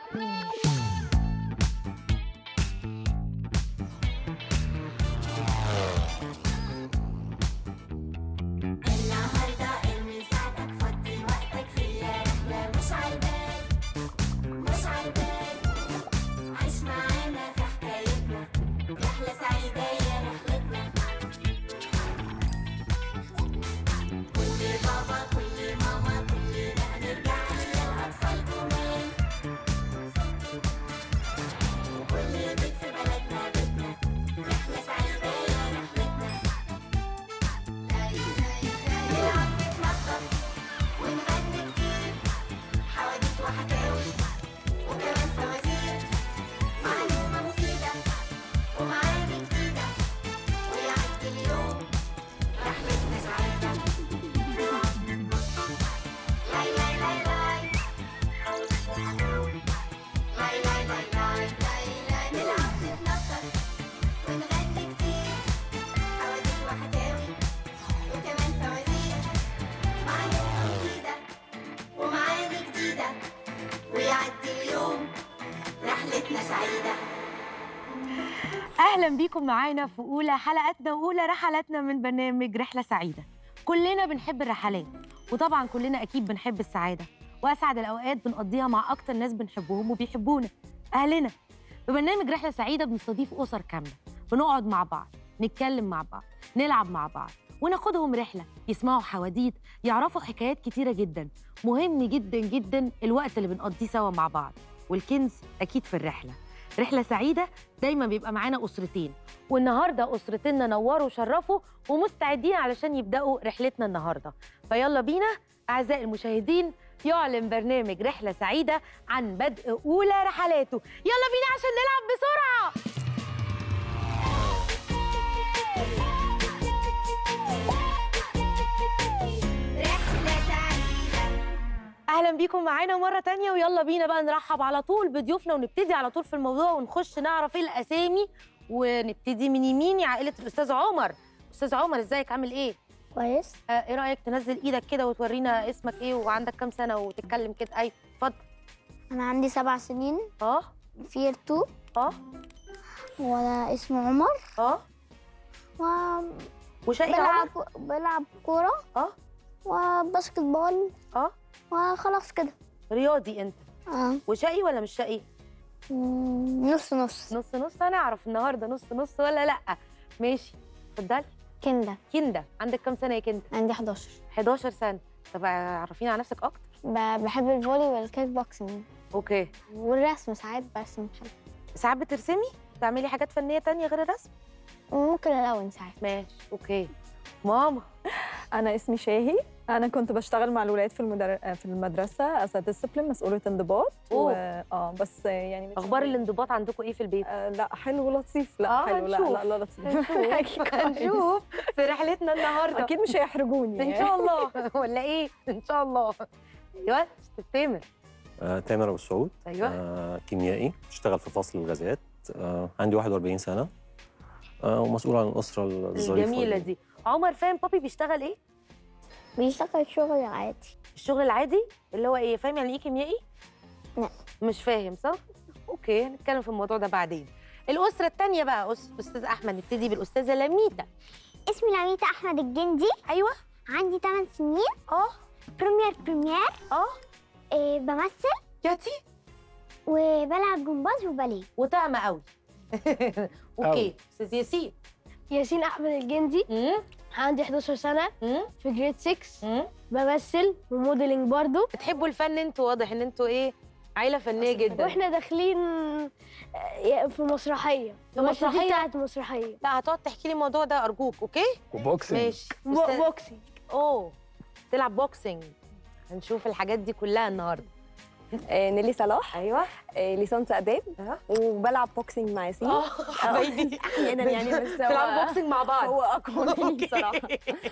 النهارده ارمي ساعتك فضي وقتك خيار رحلة مش عالبال مش عالبال عيش معانا في حكايتنا رحلة سعيدة يا رحلتنا كل بابا كل ماما كلنا هنرجع للأطفال كمان وكل بيت في بلدنا بيتنا رحلة سعيدة يا رحلتنا نلعب نتنطط ونغني كتير حواديت وحكاوي وكمان فوازير معلومة مفيدة ومعاني جديدة ويعدي اليوم رحلتنا سعيدة لاي لاي لاي لاي لاي لاي لاي لاي لاي لاي نلعب نتنطط ونغني كتير حواديت وحكاوي وكمان فوازير معلومة مفيدة ومعاني جديدة ويعدي اليوم رحلتنا سعيدة اهلا بيكم معانا في اولى حلقاتنا واولى رحلاتنا من برنامج رحله سعيده كلنا بنحب الرحلات وطبعا كلنا اكيد بنحب السعاده واسعد الاوقات بنقضيها مع اكتر ناس بنحبهم وبيحبونا اهلنا في برنامج رحله سعيده بنستضيف اسر كامله بنقعد مع بعض نتكلم مع بعض نلعب مع بعض وناخدهم رحله يسمعوا حواديت يعرفوا حكايات كتيره جدا مهم جدا جدا الوقت اللي بنقضيه سوا مع بعض والكنز اكيد في الرحله رحله سعيده دايما بيبقى معانا اسرتين والنهارده اسرتنا نوروا وشرفوا ومستعدين علشان يبداوا رحلتنا النهارده فيلا بينا اعزائي المشاهدين يعلن برنامج رحله سعيده عن بدء اولى رحلاته يلا بينا عشان نلعب بسرعه رحلة سعيدة اهلا بيكم معانا مره تانية ويلا بينا بقى نرحب على طول بضيوفنا ونبتدي على طول في الموضوع ونخش نعرف ايه الاسامي ونبتدي من يميني عائله الاستاذ عمر استاذ عمر ازيك عامل ايه كويس آه، ايه رايك تنزل ايدك كده وتورينا اسمك ايه وعندك كام سنه وتتكلم كده اي اتفضل انا عندي سبع سنين اه في يير 2 اه وانا اسمي عمر اه وبلعب وشقي يا عمر بلعب كوره اه وباسكت بول اه وخلاص كده رياضي انت اه وشقي ولا مش شقي مم، نص نص نص نص هنعرف النهارده نص نص ولا لا ماشي اتفضلي كندا كندا عندك كام سنه يا كندا عندي 11 11 سنه طب عرفينا على نفسك اكتر ب- بحب الفولي والكيك بوكسنج اوكي والرسم ساعات برسم حلو ساعات بترسمي بتعملي حاجات فنيه تانية غير الرسم ممكن الون ساعات ماشي اوكي ماما أنا اسمي شاهي أنا كنت بشتغل مع الولاد في المدر... في المدرسة as a discipline مسؤولة انضباط أوه. اه بس يعني مش اخبار الانضباط عندكم ايه في البيت آه لا حلو ولطيف لا آه، حلو لا هنشوف. لا لا لطيف هنشوف أكيد كويس. هنشوف في رحلتنا النهارده أكيد مش هيحرجوني ان شاء الله ولا ايه ان شاء الله ايوه استاذ تامر آه، تامر ابو سعود ايوه آه، كيميائي بشتغل في فصل الغازات آه، عندي 41 سنه آه، ومسؤول عن الاسره الظريفه الجميله دي عمر فاهم بابي بيشتغل ايه بيشتغل شغل عادي الشغل العادي اللي هو ايه فاهم يعني ايه كيميائي لا. مش فاهم صح اوكي هنتكلم في الموضوع ده بعدين الاسره الثانيه بقى أس- استاذ احمد نبتدي بالاستاذه لميتا اسمي لميتا احمد الجندي ايوه عندي 8 سنين اه بريمير بريمير اه إيه بمثل ياتي وبلعب جمباز وباليه وطعمه قوي اوكي استاذ ياسين ياسين احمد الجندي امم عندي 11 سنه امم في جريد 6 امم بمثل وموديلنج برضو بتحبوا الفن انتوا واضح ان انتوا ايه عيله فنيه جدا واحنا داخلين آه، في مسرحيه في المسرحيه مسرحية؟ بتاعت مسرحيه لا هتقعد تحكي لي الموضوع ده ارجوك اوكي وبوكسنج ماشي بو- أستاذ- بوكسينج اوه تلعب بوكسنج هنشوف الحاجات دي كلها النهارده آه نيلي صلاح ايوه آه ليسانس آداب أه. وبلعب بوكسينج مع ياسين اه حبايبي أحيانا يعني بس هو تلعبوا بوكسنج مع بعض هو أقوى مني أوكي. بصراحة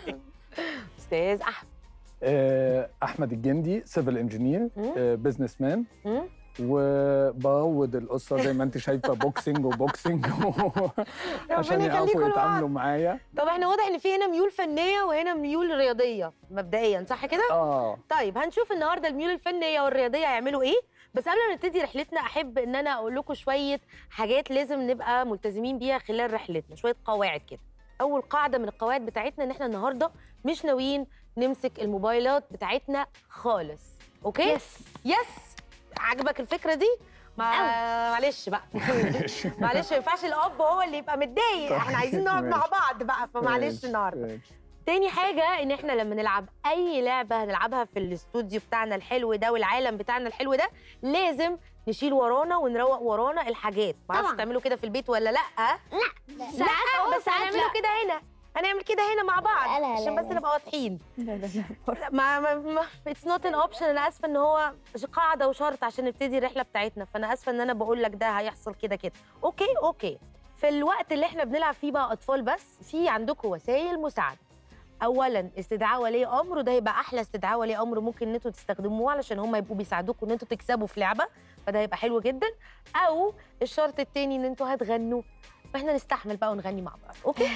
استاذ احمد آه، احمد الجندي سيفل انجينير مم. بزنس مان مم. وبعود الاسره زي ما انت شايفه بوكسنج وبوكسنج عشان يخليكم يعرفوا لبعض. يتعاملوا معايا طب احنا واضح ان في هنا ميول فنيه وهنا ميول رياضيه مبدئيا صح كده اه طيب هنشوف النهارده الميول الفنيه والرياضيه هيعملوا ايه بس قبل ما نبتدي رحلتنا احب ان انا اقول لكم شويه حاجات لازم نبقى ملتزمين بيها خلال رحلتنا شويه قواعد كده اول قاعده من القواعد بتاعتنا ان احنا النهارده مش ناويين نمسك الموبايلات بتاعتنا خالص اوكي يس يس عجبك الفكره دي ما معلش بقى معلش ما ينفعش الاب هو اللي يبقى متضايق احنا عايزين نقعد مع ماشي. بعض بقى فمعلش ماشي، النهارده ماشي. تاني حاجة إن إحنا لما نلعب أي لعبة هنلعبها في الاستوديو بتاعنا الحلو ده والعالم بتاعنا الحلو ده لازم نشيل ورانا ونروق ورانا الحاجات معرفش طبعاً. تعملوا كده في البيت ولا لأ ساعات بس هنعمله كده هنا هنعمل كده هنا مع بعض لا، لا، عشان لا، بس لا. نبقى واضحين لا لا لا لا، ما ما ما اتس نوت ان اوبشن انا اسفه ان هو قاعده وشرط عشان نبتدي الرحله بتاعتنا فانا اسفه ان انا بقول لك ده هيحصل كده كده اوكي اوكي في الوقت اللي احنا بنلعب فيه بقى اطفال بس في عندكم وسائل مساعده اولا استدعاء ولي امر وده هيبقى احلى استدعاء ولي امر ممكن ان انتوا تستخدموه علشان هم يبقوا بيساعدوكم ان انتوا تكسبوا في لعبه فده هيبقى حلو جدا او الشرط التاني ان انتوا هتغنوا فاحنا نستحمل بقى ونغني مع بعض اوكي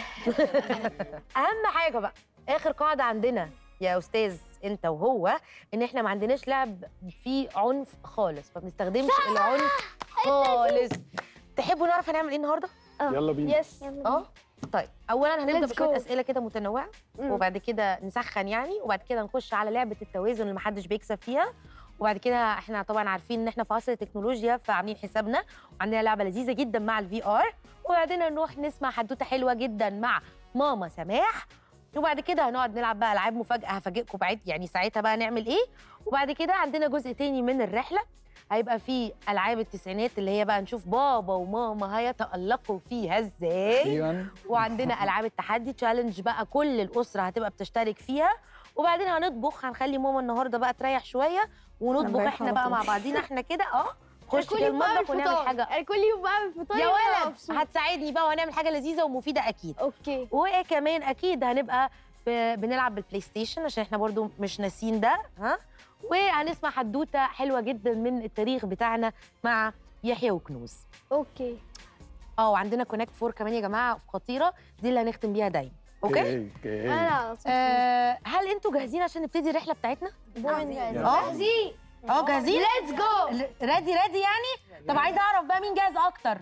اهم حاجه بقى اخر قاعده عندنا يا استاذ انت وهو ان احنا ما عندناش لعب فيه عنف خالص ما بنستخدمش العنف خالص تحبوا نعرف هنعمل ايه النهارده يلا بينا يس اه طيب اولا هنبدا Let's بشويه go. اسئله كده متنوعه مم. وبعد كده نسخن يعني وبعد كده نخش على لعبه التوازن اللي محدش بيكسب فيها وبعد كده احنا طبعا عارفين ان احنا في عصر التكنولوجيا فعاملين حسابنا وعندنا لعبه لذيذه جدا مع الفي ار وبعدين نروح نسمع حدوته حلوه جدا مع ماما سماح وبعد كده هنقعد نلعب بقى العاب مفاجاه هفاجئكم بعد يعني ساعتها بقى نعمل ايه وبعد كده عندنا جزء تاني من الرحله هيبقى فيه العاب التسعينات اللي هي بقى نشوف بابا وماما هيتالقوا فيها ازاي اخيرا وعندنا العاب التحدي تشالنج بقى كل الاسره هتبقى بتشترك فيها وبعدين هنطبخ هنخلي ماما النهارده بقى تريح شويه ونطبخ هنريح احنا على بقى طول. مع بعضينا احنا كده اه خش كل كده يوم بعمل المطبخ ونعمل فطار. حاجه انا كل يوم بعمل فطار يا وأنا ولد مبسوط. هتساعدني بقى وهنعمل حاجه لذيذه ومفيده اكيد اوكي وكمان اكيد هنبقى ب- بنلعب بالبلاي ستيشن عشان احنا برضو مش ناسيين ده ها وهنسمع حدوته حلوه جدا من التاريخ بتاعنا مع يحيى وكنوز اوكي اه وعندنا كونكت فور كمان يا جماعه خطيره دي اللي هنختم بيها دايما اوكي اوكي انا آه هل انتوا جاهزين عشان نبتدي الرحله بتاعتنا اه جاهزين اه جاهزين ليتس جو ريدي ريدي يعني طب عايزه اعرف بقى مين جاهز اكتر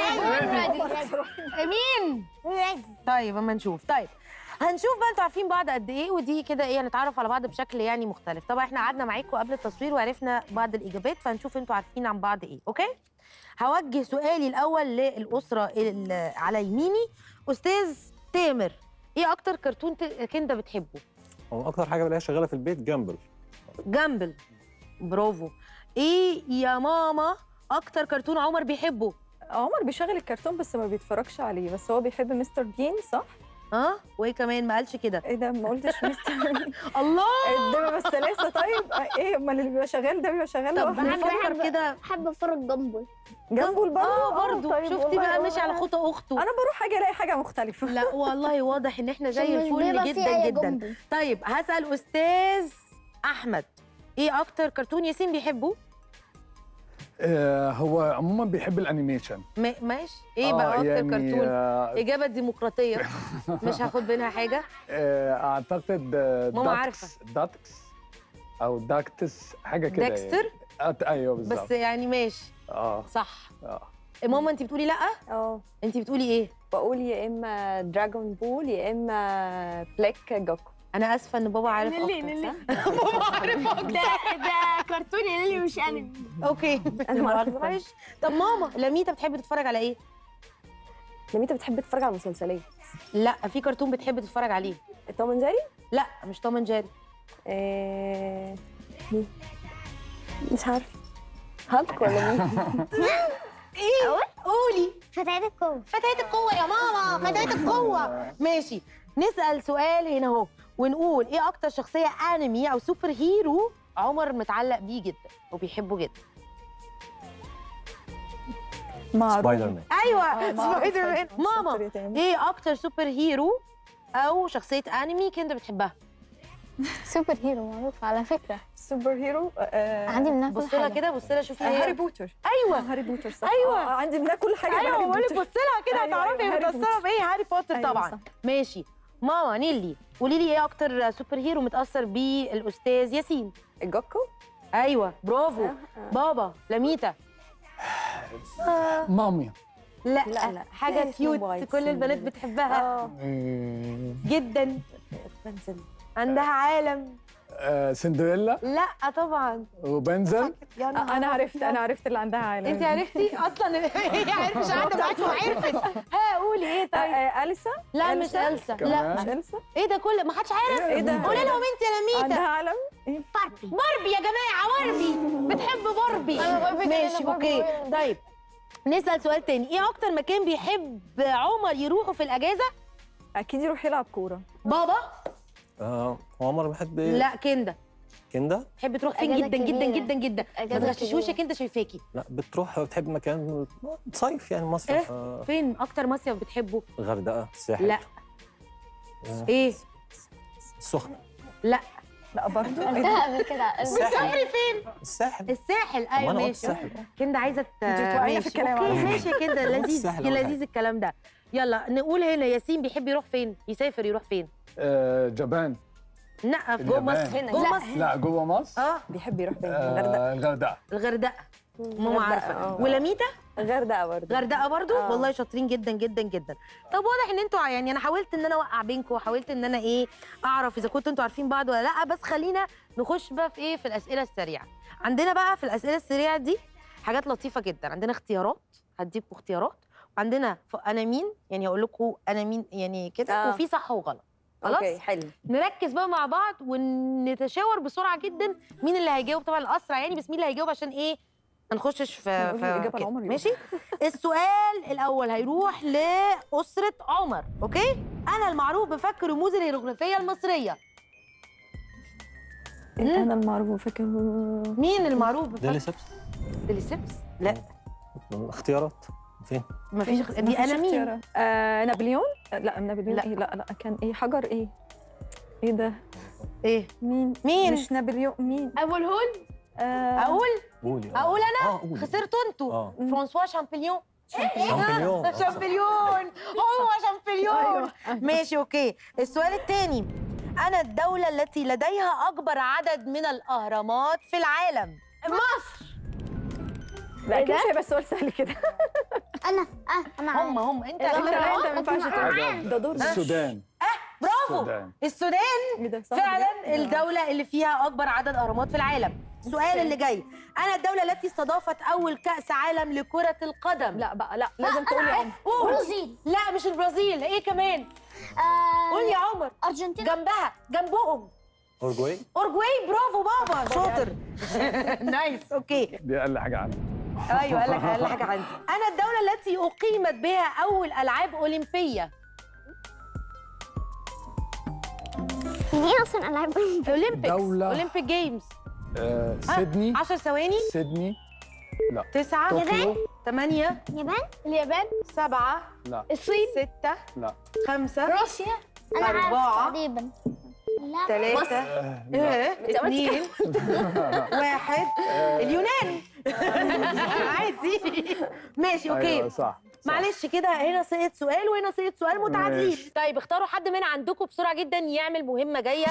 مين طيب اما نشوف طيب هنشوف بقى انتوا عارفين بعض قد ايه ودي كده ايه هنتعرف على بعض بشكل يعني مختلف طبعا احنا قعدنا معاكم قبل التصوير وعرفنا بعض الاجابات فهنشوف انتوا عارفين عن بعض ايه اوكي هوجه سؤالي الاول للاسره اللي على يميني استاذ تامر ايه اكتر كرتون ت- كندا بتحبه هو اكتر حاجه بلاقيها شغاله في البيت جامبل جامبل برافو ايه يا ماما اكتر كرتون عمر بيحبه عمر بيشغل الكرتون بس ما بيتفرجش عليه بس هو بيحب مستر بين صح؟ ها وايه كمان ما قالش كده ايه ده ما قلتش مستر بين الله الدببة الثلاثة طيب ايه امال اللي بيبقى شغال ده بيبقى شغال طب لوحده نفكر كده حابه اتفرج جنبه جنبه برضه اه برضه طيب شفتي والله بقى هو- ماشي على خطى اخته انا بروح اجي الاقي حاجه مختلفه لا والله واضح ان احنا زي عشان مش الفل بيبقى فيه جدا أي جدا جنبه. طيب هسال استاذ احمد ايه اكتر كرتون ياسين بيحبه آه هو عموما بيحب الانيميشن ما- ماشي ايه آه، بقى اكتر يعني كرتون آه اجابه ديمقراطيه مش هاخد منها حاجه آه اعتقد آه ماما داكس- عارفة. داكتس او داكتس حاجه كده يعني. ديكستر آه ايوه بس بالظبط يعني ماشي اه صح اه ماما انت بتقولي لا اه انت بتقولي ايه بقول يا اما دراجون بول يا اما بلاك جوكو انا اسفه ان بابا عارف نيلي، اكتر نيلي. صح بابا عارف اكتر ده ده كرتون اللي مش انمي اوكي أنا ما عارفة. معلش طب ماما لميتا بتحب تتفرج على ايه لميتا بتحب تتفرج على مسلسلات لا في كرتون بتحب تتفرج عليه توم اند جيري لا مش توم اند جيري آه، مين؟ مش عارفه هالك ولا مين؟ قولي فتاة القوة فتاة القوة يا ماما فتاة القوة ماشي نسأل سؤال هنا اهو ونقول ايه اكتر شخصية انمي او سوبر هيرو عمر متعلق بيه جدا وبيحبه جدا معروف سبايدر مان ايوه آه، معروف. سبايدر مان مش ماما شاطر تاني. ايه اكتر سوبر هيرو او شخصية انمي كنت بتحبها سوبر هيرو معروف على فكرة سوبر هيرو آه، عندي منها بص كل لها حاجة كده بص لها شوفي آه، هي هاري بوتر ايوه آه، هاري بوتر صح أيوة. آه، آه، عندي منها كل حاجه ايوه هاري بقول لك بوتر بص لها كده أيوة، هتعرفي أيوة، هي هاري متأثرة بوتر. بايه هاري بوتر أيوة، طبعا صح. ماشي ماما نيلي قولي لي ايه اكتر سوبر هيرو متأثر بيه الاستاذ ياسين الجوكو ايوه برافو بابا لميتا ماميا لا, لا، لا. حاجه إيه كيوت سنو وايت، كل البنات سنو. بتحبها اه إيه، جدا بنزل عندها عالم آه، سندريلا لا طبعا وبنزل يا نهار انا عرفت أبيض. انا عرفت اللي عندها عالم انت عرفتي اصلا هي عرفت مش قاعده معاكي وعرفت ها قولي ايه آه، طيب آه، اليسا لا مش إلسا؟ إلسا لا كمان؟ مش اليسا ايه ده كله ما حدش عارف ايه ده قولي لهم انت يا لميتا عندها عالم باربي باربي يا جماعه باربي بتحب باربي أنا باربي كده، ماشي أنا باربي اوكي وين؟ طيب نسال سؤال تاني ايه اكتر مكان بيحب عمر يروحه في الاجازه اكيد يروح يلعب كوره بابا آه عمر بحب لا كندا كندا تحب تروح فين أجازة جدا جدا كبيرة. جدا جدا ما أجازة تغششوش كبيرة. انت شايفاكي لا بتروح بتحب مكان صيف يعني مصيف آه فين اكتر مصيف بتحبه غردقه الساحل لا آه، ايه السخنه لا لا برضه قلتها قبل كده الساحل فين الساحل الساحل طب ما ايوه انا قلت ماشي الساحل كندا عايزه ت- انت بتوقعينا في ماشي. الكلام اوكي على فكرة. ماشي يا كندا لذيذ الساحل أول لذيذ الكلام ده يلا نقول هنا ياسين بيحب يروح فين يسافر يروح فين آه، جابان لا في جوه اليابان. مصر هنا. جوه لا. مصر لا جوه مصر اه بيحب يروح فين الغردقه آه، الغردقه الغردقه ماما الغردقة، عارفه آه. ولميتا الغردقه برضه غردقه برضو آه. والله شاطرين جدا جدا جدا طب واضح ان انتوا يعني انا حاولت ان انا اوقع بينكم وحاولت ان انا ايه اعرف اذا كنتوا انتوا عارفين بعض ولا لا بس خلينا نخش بقى في ايه في الاسئله السريعه عندنا بقى في الاسئله السريعه دي حاجات لطيفه جدا عندنا اختيارات هديكم اختيارات وعندنا ف- انا مين يعني هقول لكم انا مين يعني كده آه. وفي صح وغلط خلاص اوكي حلو نركز بقى مع بعض ونتشاور بسرعه جدا مين اللي هيجاوب طبعا الاسرع يعني بس مين اللي هيجاوب عشان ايه ما نخشش في, نقول في الإجابة كده. لعمر يبقى. ماشي السؤال الاول هيروح لاسره عمر اوكي انا المعروف بفك رموز الهيروغليفيه المصريه مم. انا المعروف فاكر مين المعروف ديلي بفك سيبس ديليسيبس لا اختيارات فين ما فيش اخ- دي مفيش انا مين اختيارات. آه نابليون لا نابليون لا. لا. ايه لا لا كان ايه حجر ايه ايه ده ايه مين مين؟ مش نابليون مين ابو الهول آه اقول قولي آه. اقول انا اه قولي خسرتوا انتوا اه فرانسوا شامبليون شامبليون آه، صح. شامبليون هو شامبليون أيوة. ماشي اوكي السؤال الثاني انا الدولة التي لديها أكبر عدد من الأهرامات في العالم لا اكيد مش هيبقى السؤال سهل كده انا اه انا هم هم أنت انت أنت انت ما ينفعش تقول ده دور السودان برافو السودان السودان ايه ده صح فعلا بجد؟ الدولة اللي فيها أكبر عدد أهرامات في العالم السؤال اللي جاي أنا الدولة التي استضافت أول كأس عالم لكرة القدم لا بقى لا لازم تقولي عمر قول برازيل لا مش البرازيل إيه كمان آه، قول يا عمر ارجنتين جنبها جنبهم اورجواي اورجواي برافو بابا شاطر نايس اوكي دي اقل حاجه عندي ايوه قال لك اقل حاجه عندي انا الدوله التي اقيمت بها اول العاب اولمبيه يعني ايه اصلا العاب اولمبيكس دولة. اولمبيك جيمز آه، سيدني 10 ثواني سيدني 9 طوكيو 8 يابان اليابان 7 لا الصين 6 لا 5 روسيا انا عارف أربعة. تقريبا لا 3 آه، لا. 2 1 اليونان عادي ماشي اوكي ايوه صح صح. معلش كده هنا سقط سؤال وهنا سقط سؤال متعادلين ماشي. طيب اختاروا حد من عندكم بسرعه جدا يعمل مهمه جايه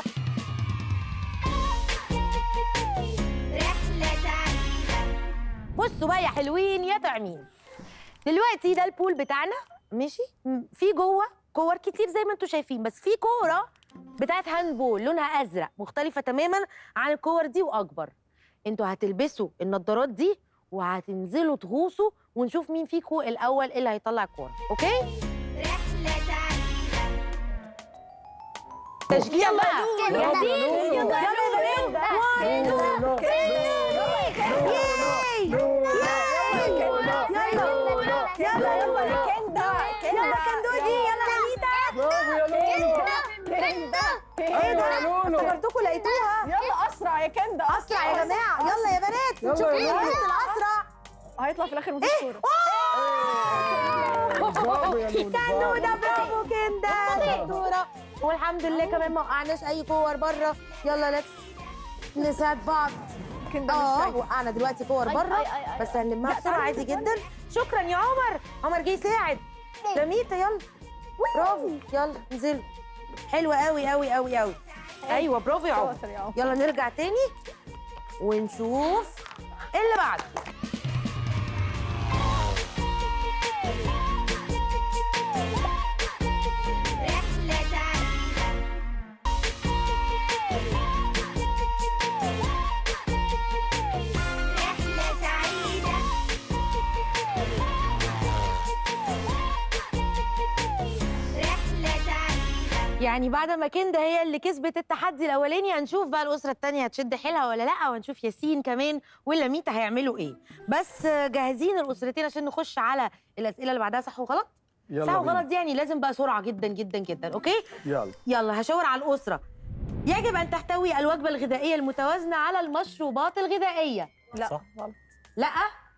رحلة سعيدة بصوا بقى يا حلوين يا طعمين دلوقتي ده البول بتاعنا ماشي م- في جوه كور كتير زي ما انتم شايفين بس في كوره بتاعت هاند بول لونها ازرق مختلفه تماما عن الكور دي واكبر انتوا هتلبسوا النضارات دي وهتنزلوا تغوصوا ونشوف مين فيكم الاول اللي هيطلع الكوره اوكي رحلة سعيدة تشجيع بقى كده. جاهزين يلا. يلا يا بنات واحد لولو، ياي يلا يلا يلا كندا يلا كندودي يلا ميتا برافو يا لولو ايوه يا لولو افتكرتكم لقيتوها يلا اسرع يا كندا اسرع يا جماعه يلا يا بنات يلا نشوف يا مين لولو. البنت الاسرع هيطلع في الاخر مفيش صوره برافو يا لولو كندوده برافو. برافو كندا دكتوره والحمد لله كمان ما وقعناش اي كور بره يلا ليتس نساعد بعض كندا مش اه شايفة. وقعنا دلوقتي كور أي- بره أي- أي- أي. بس هنلمها بسرعه عادي جدا شكرا يا عمر عمر جه يساعد لميتا يلا برافو يلا انزلوا حلوه قوي قوي قوي قوي ايوه برافو يا عمر شاطر يا عمر يلا نرجع تاني ونشوف اللي بعده رحلة سعيدة رحلة سعيدة رحلة سعيدة يعني بعد ما كندا هي اللي كسبت التحدي الاولاني هنشوف بقى الاسره الثانيه هتشد حيلها ولا لا وهنشوف ياسين كمان ولا ميتا هيعملوا ايه بس جاهزين الاسرتين عشان نخش على الاسئله اللي بعدها صح وغلط صح يلا وغلط بينا دي يعني لازم بقى سرعه جدا جدا جدا اوكي يلا يلا هشاور على الاسره يجب ان تحتوي الوجبه الغذائيه المتوازنه على المشروبات الغذائيه لا صح. غلط لا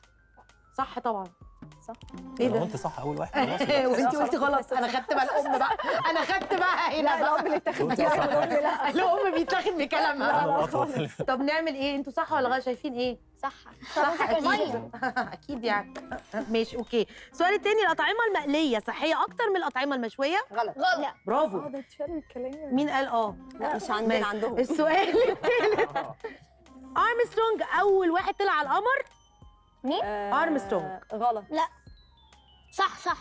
صح طبعا صح. ايه انا ده قلت صح اول واحد خلاص يبقى وانت صح، قلتي صح، غلط صح. انا خدت بقى الام بقى انا خدت بقى هنا لا الام اللي بقى اتاخد قلت بيها صح. الام لا الام بيتاخد بكلامها أنا الأطول. طب نعمل ايه انتوا صح ولا غلط شايفين ايه صح صح اكيد اكيد يعني ماشي اوكي السؤال التاني الاطعمه المقليه صحيه اكتر من الاطعمه المشويه غلط برافو اه ده اتشال الكلام مين قال اه لا مش ماشي. عندنا عندهم السؤال الثالث ارمسترونج اول واحد طلع على القمر آه، أرمسترونج. غلط صح صح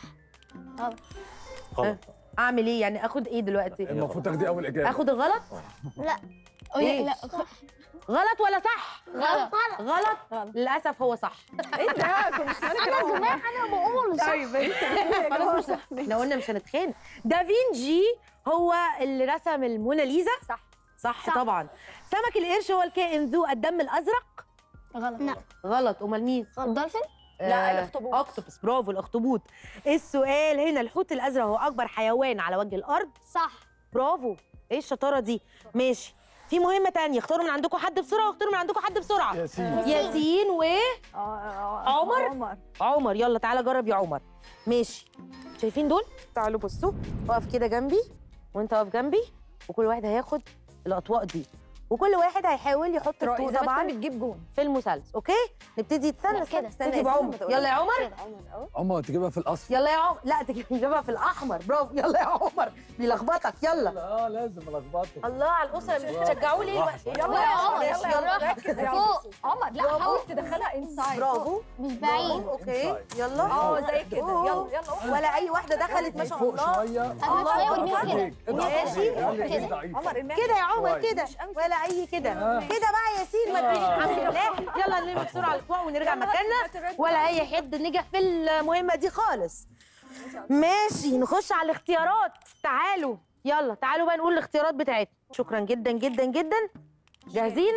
غلط اعمل ايه يعني اخد ايه دلوقتي المفروض تاخدي اول اجابه اخد الغلط إيه؟ لا غلط ولا صح غلط غلط غلط. للاسف هو صح ايه ده كنت سمعتك انا يا جماعه انا بقول صح طيب انت خلاص مش احنا قلنا مش هنتخانق دافينجي هو اللي رسم الموناليزا صح صح, صح. طبعا سمك القرش هو الكائن ذو الدم الازرق غلط لا. غلط امال مين الدولفين لا، آه، الأخطبوط. اكتوبس برافو الاخطبوط السؤال هنا الحوت الازرق هو اكبر حيوان على وجه الارض صح برافو ايه الشطاره دي ماشي في مهمه تانية اختاروا من عندكم حد بسرعه واختاروا من عندكم حد بسرعه ياسين ياسين و عمر؟ عمر عمر يلا تعالى جرب يا عمر ماشي شايفين دول تعالوا بصوا اقف كده جنبي وانت اقف جنبي وكل واحد هياخد الاطواق دي وكل واحد هيحاول يحط الطوق طبعا طبعا بتجيب جون في المثلث اوكي نبتدي استنى لا، استنى كده. استنى استنى، بعمر استنى، يلا يا عمر كده عمر الأول. عمر تجيبها في الاصل يلا يا عمر لا تجيبها في الاحمر برافو يلا يا عمر بيلخبطك يلا اه لازم الخبطه الله على الاسره مش بتشجعوا لي واحد. يلا يلا يا عمر ماشي، يلا يلا ركز يا عمر فوق عمر لا برافو. حاول تدخلها انسايد برافو مش بعيد برافو، اوكي Inside. يلا اه زي كده أوه. يلا يلا ولا اي واحده دخلت ما شاء فوق الله شويه أنا شوية وارميها كده. ماشي. عمر ارميها كده يا عمر كويس. كده مش قوي ولا اي كده آه. كده بقى يا ياسين ما تقوليش الحمد لله يلا نلم بسرعه الاطواق ونرجع مكاننا ولا اي حد نجح في المهمه دي خالص ماشي نخش على الاختيارات تعالوا يلا تعالوا بقى نقول الاختيارات بتاعتنا شكرا جدا جدا جدا جاهزين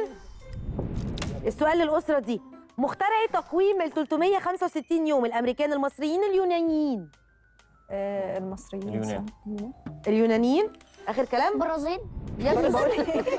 السؤال للاسره دي مخترعي تقويم ال 365 يوم الامريكان المصريين اليونانيين آه، المصريين اليونان. صح. اليونانيين اخر كلام برازيل يا ابني بقول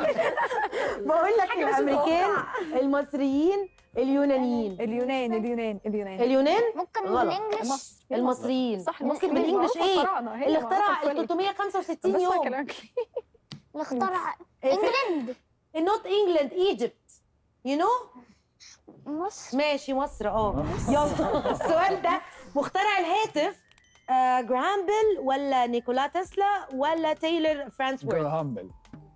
بقول لك الامريكان المصريين اليونانيين اليونان اليونان اليونان اليونان ممكن غلط. بالانجلش مصر المصريين صح ممكن المصريين. بالانجلش معروفة ايه الفراعنة، هي اللي معروفة اخترع ال الفل. 365 بس يوم كلامك اللي اخترع انجلند نوت انجلاند ايجيبت يو نو مصر ماشي مصر اه يلا السؤال ده مخترع الهاتف آه جراهام بيل ولا نيكولا تسلا ولا تايلر فرانسورث جراهام بيل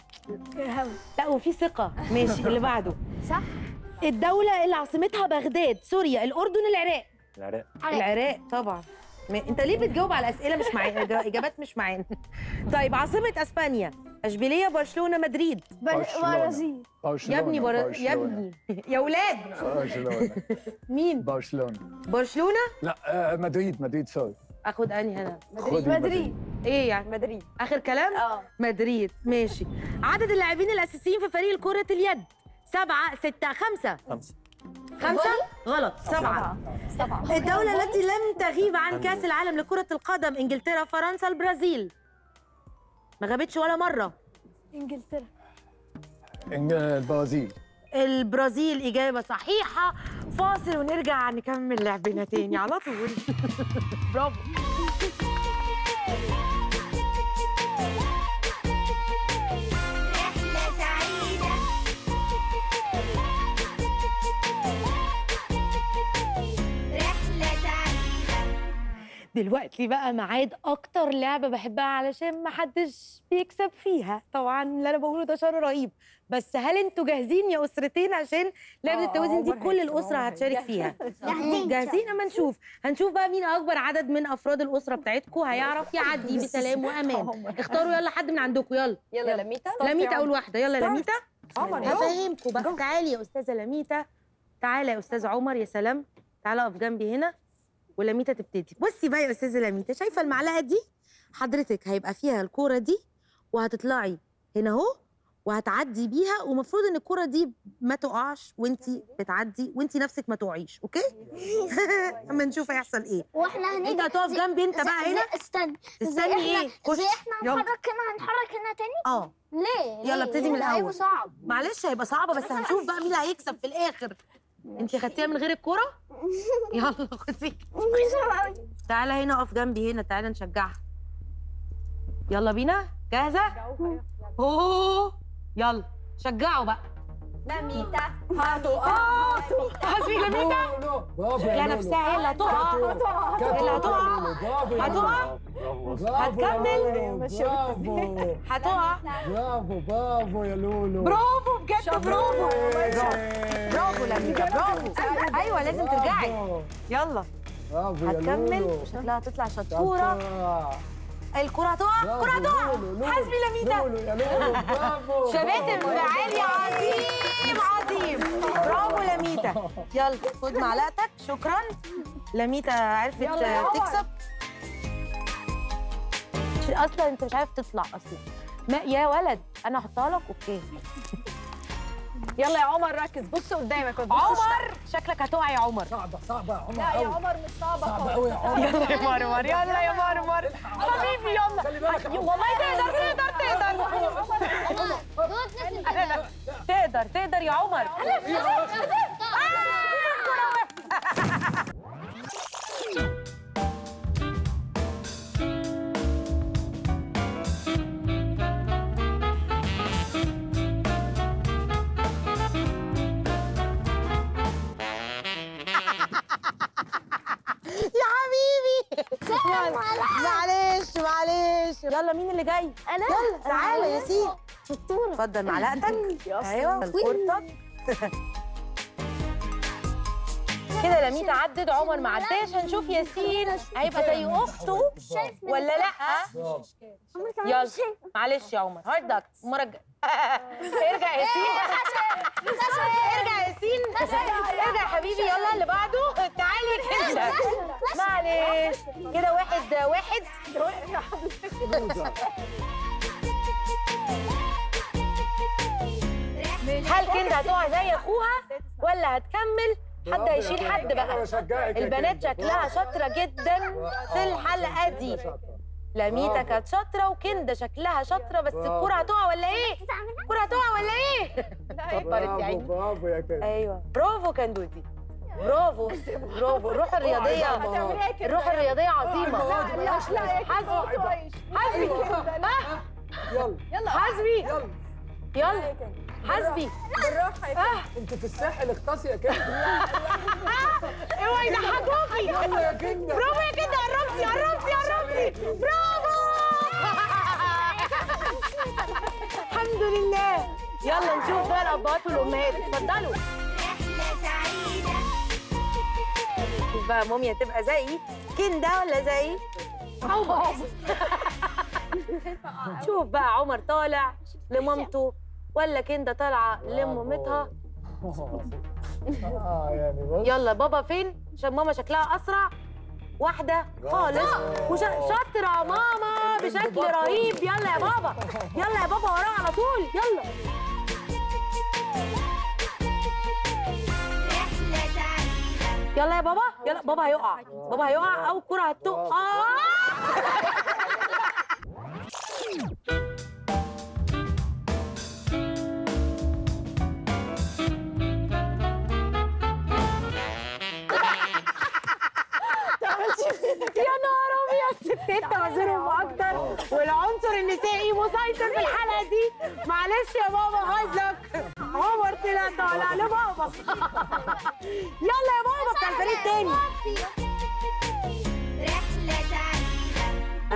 لا وفي ثقة ماشي اللي بعده صح الدولة اللي عاصمتها بغداد سوريا الأردن العراق العراق العراق طبعا ما انت ليه بتجاوب على اسئله مش معانا اجابات مش معانا طيب عاصمه اسبانيا اشبيليه برشلونه مدريد برشلونة. برازيل برشلونة يا ابني بر... يا برشلونة. ابني يا ولاد برشلونة مين برشلونة برشلونه لا آه، مدريد مدريد سوري اخد انهي هنا خدي مدريد ايه يعني مدريد اخر كلام اه مدريد ماشي عدد اللاعبين الاساسيين في فريق كره اليد سبعة ستة خمسة خمسة خمسة غلط سبعة سبعة الدولة التي لم تغيب عن كأس العالم لكرة القدم انجلترا فرنسا البرازيل ما غابتش ولا مرة انجلترا إنج- البرازيل البرازيل إجابة صحيحة فاصل ونرجع نكمل لعبنا تاني على طول برافو رحلة سعيدة رحلة سعيدة دلوقتي بقى ميعاد اكتر لعبه بحبها علشان ما حدش بيكسب فيها طبعا اللي انا بقوله ده شر رهيب بس هل انتوا جاهزين يا اسرتين عشان لعبه آه، التوازن دي عمر كل هيكسب، الاسره عمر هتشارك هيكسب. فيها جاهزين. جاهزين اما نشوف هنشوف بقى مين اكبر عدد من افراد الاسره بتاعتكم هيعرف يعدي بسلام وامان اختاروا يلا حد من عندكم يلا يلا لميتا لميتا اول واحده يلا لميتا عمر هفهمكم بقى تعالي يا استاذه لميتا تعالى يا استاذ عمر يا سلام تعالى اقف جنبي هنا ولميتا تبتدي بصي بقى يا استاذه لميتا شايفه المعلقه دي حضرتك هيبقى فيها الكوره دي وهتطلعي هنا اهو وهتعدي بيها ومفروض ان الكوره دي ما تقعش وانتي بتعدي وانتي نفسك ما تقعيش اوكي اما نشوف هيحصل ايه واحنا هنيجي انت هتقف زي- جنبي انت زي- بقى زي- هنا استنى زي تستني احنا ايه خش زي احنا يلا. هنحرك هنا هنحرك هنا تاني اه ليه يلا ليه؟ ابتدي من ده هيبقى الأول. صعب معلش هيبقى صعبه بس هنشوف بقى مين اللي هيكسب في الاخر انت خدتيها من غير الكوره يلا خدي تعالى هنا اقف جنبي هنا تعالى نشجعها يلا بينا جاهزه اوه يلا شجعوا بقى لميتا هاتوا هاتوا حسبي لميتا برافو لا يا نفسها هي اللي هتقع كاتو اللي هتقع. برافو يا هتقع. لولو. برافو هتكمل. يا لولو. برافو هتقع برافو برافو يا لولو برافو بجد برافو إيه. برافو لميتا برافو ايوه لازم ترجعي برافو. يلا برافو يا هتكمل لولو. وشكلها هتطلع شطوره شطورة. الكرة هتقع برافو، الكرة هتقع لولو، لولو. حسبي لميتا لولو يا لولو برافو شباتم برافو. عالي عظيم عظيم برافو لميتا يلا خد معلقتك شكرا لميتا عرفت يلا يا عمر. تكسب اصلا انت مش عارف تطلع اصلا ما يا ولد انا احطها لك اوكي يلا يا عمر ركز بص قدامك ما تبصش عمر شكلك هتقع يا عمر صعبة صعبة يا عمر لا يا أوي. عمر مش صعبة صعبة خالص قوي يا عمر يلا يا مرمر يلا يا مرمر حبيبي يلا خلي بالك يا عمر. والله تقدر تقدر تقدر دول نزل تقدر تقدر يا عمر يا حبيبي معلش معلش يلا مين اللي جاي انا يلا تعالى يا سيدي شطورة اتفضل معلقتك ايوه كورتك كده لميتا عدت عمر ما عداش هنشوف ياسين هيبقى زي اخته ولا لا يلا معلش يا عمر هاردك المره الجايه ارجع يا ياسين ارجع يا ياسين ارجع يا حبيبي يلا اللي بعده تعالي كده معلش كده واحد واحد هل كندا هتقع زي اخوها ولا هتكمل حد هيشيل حد أنا بقى بشجعك يا البنات كندا. شكلها شاطره جدا في الحلقه دي لميتا برافو. كانت شاطره وكندا شكلها شاطره بس الكره هتقع ولا ايه الكره هتقع ولا ايه كبرت يا برافو عيني برافو يا كده ايوه برافو كندوزي برافو برافو الروح الرياضيه الروح الرياضيه عظيمه حسبي حسبي آه، يلا حسبي يلا يلا حسبي انت في الساحل اختصي يا كده اوعي يضحكوكي يلا يا كده برافو يا كده قربتي قربتي قربتي برافو الحمد لله يلا نشوف بقى الابهات والامهات اتفضلوا رحلة سعيدة شوف بقى مامي هتبقى زيي كندا ولا زيي عمر شوف بقى عمر طالع لمامته ولا كندا طالعه لمامتها اه يعني بص يلا بابا فين عشان ماما شكلها اسرع واحده خالص وش... شاطره ماما بشكل رهيب يلا يا بابا يلا يا بابا وراه على طول يلا رحلة سعيدة يلا يا بابا يلا بابا هيقع بابا هيقع او الكره هتقع يا نهار ابيض الستات توازنهم اكتر والعنصر النسائي مسيطر في الحلقه دي معلش يا بابا هزك عمر طلع طالع لبابا يلا يا بابا بتاع الفريق التاني رحلة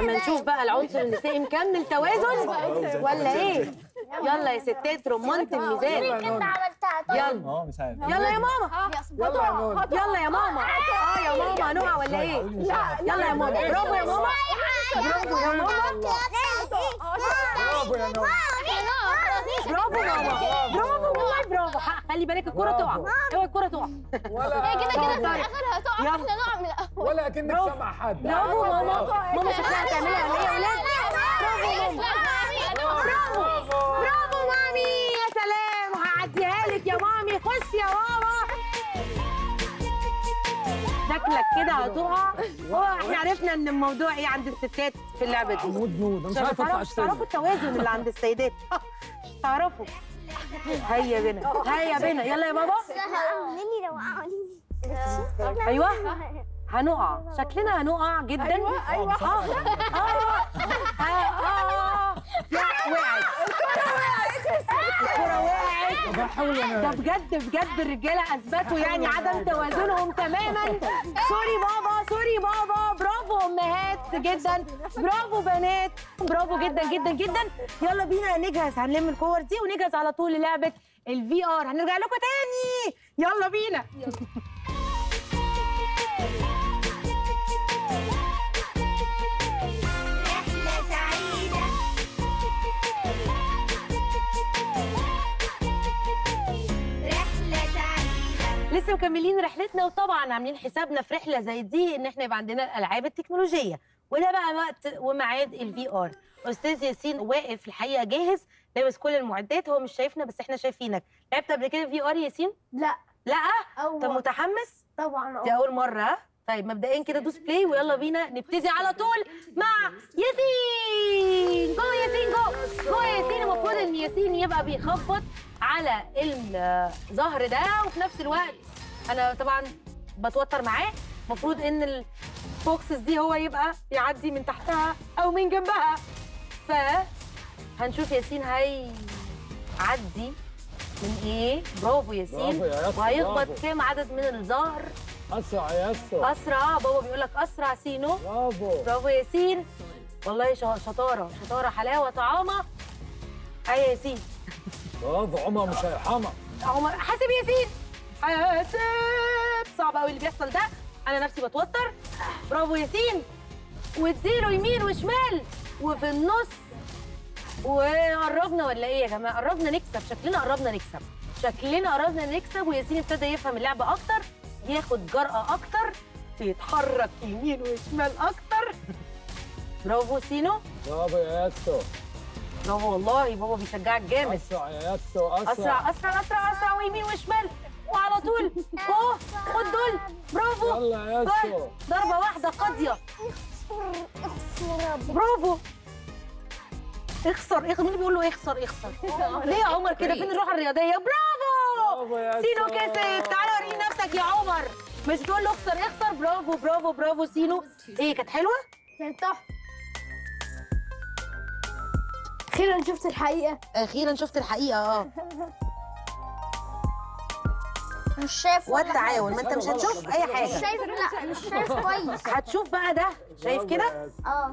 اما نشوف بقى العنصر النسائي مكمل توازن ولا ايه يلا يا ستات رمانة الميزان انت عملتها طيب يلا اه مش عارف يلا يا ماما يلا يا نور يلا يا ماما اه يا ماما هنقع ولا ايه يلا يا ماما برافو يا ماما برافو يا ماما برافو يا نور برافو ماما برافو والله برافو حق. خلي بالك الكرة تقع اوعي الكرة تقع ولا كده كده في اتفضلي. الاخر هتقع يلا. احنا نقع من الاول ولا كأنك برافو. سامع حد برافو ماما ماما شكلها هتعملها ولا ايه يا ولاد برافو ماما برافو برافو مامي يا سلام هعديها لك يا مامي خش يا ماما شكلك كده هتقع هو احنا عرفنا ان الموضوع ايه عند الستات في اللعبه دي مود مود مش مش عارف اطلع هتعرفوا اشتري تعرفوا التوازن اللي عند السيدات مش هتعرفوا هيا بينا هيا بينا يلا يا بابا ليلي لو قعدوا ايوه هنقع شكلنا هنقع جدا ايوه ايوه اه اه اه لا وقعت الكرة وقعت بحاول ده انا بجد بجد الرجاله اثبتوا يعني عدم توازنهم تماما سوري بابا سوري بابا برافو امهات جدا برافو بنات برافو جدا جدا جدا يلا بينا نجهز هنلم الكور دي ونجهز على طول للعبه الفي ار هنرجع لكم تاني يلا بينا رحلة سعيدة رحلة سعيدة لسه مكملين رحلتنا وطبعا عاملين حسابنا في رحله زي دي ان احنا يبقى عندنا الالعاب التكنولوجيه وده بقى وقت وميعاد الفي ار استاذ ياسين واقف الحقيقه جاهز لابس كل المعدات هو مش شايفنا بس احنا شايفينك لعبت قبل كده في ار ياسين لا لا أول طب متحمس طبعا دي اول مره ها؟ طيب مبدئيا كده دوس بلاي ويلا بينا نبتدي على طول مع ياسين جو ياسين جو جو ياسين المفروض ان ياسين يبقى بيخبط على الظهر ده وفي نفس الوقت انا طبعا بتوتر معاه المفروض ان البوكسز دي هو يبقى يعدي من تحتها او من جنبها ف هنشوف ياسين هيعدي من ايه برافو ياسين برافو يا ياسر، وهيخبط برافو. كام عدد من الظهر اسرع يا ياسر اسرع بابا بيقول لك اسرع سينو برافو برافو ياسين والله شا- شطاره شطاره حلاوه طعامه اي ياسين برافو عمر مش هيرحمك عمر حاسب ياسين حاسب صعب قوي اللي بيحصل ده انا نفسي بتوتر برافو ياسين واديله يمين وشمال وفي النص وقربنا ولا ايه يا جماعه قربنا نكسب شكلنا قربنا نكسب شكلنا قربنا نكسب وياسين ابتدى يفهم اللعبه اكتر ياخد جرأة اكتر يتحرك يمين وشمال اكتر برافو سينو برافو يا ياسر برافو والله بابا بيشجعك جامد اسرع يا ياسر اسرع اسرع اسرع اسرع اسرع ويمين وشمال وعلى طول اوه خد دول برافو يلا يا ياسر ضربه واحده قاضيه اخسر برافو اخسر اخسر مين اللي بيقول له اخسر اخسر ليه يا عمر كده فين الروح الرياضيه برافو برافو يا سينو ياسر. كسب تعالى وريني نفسك يا عمر مش تقول له اخسر اخسر برافو برافو برافو سينو ايه كانت حلوه كانت تحفه اخيرا شفت الحقيقه اخيرا شفت الحقيقه اه مش شايف ولا حاجة. والتعاون ما انت مش هتشوف اي مش حاجه شايف لا مش شايف كويس هتشوف بقى ده شايف برافو كده يا ياسر. اه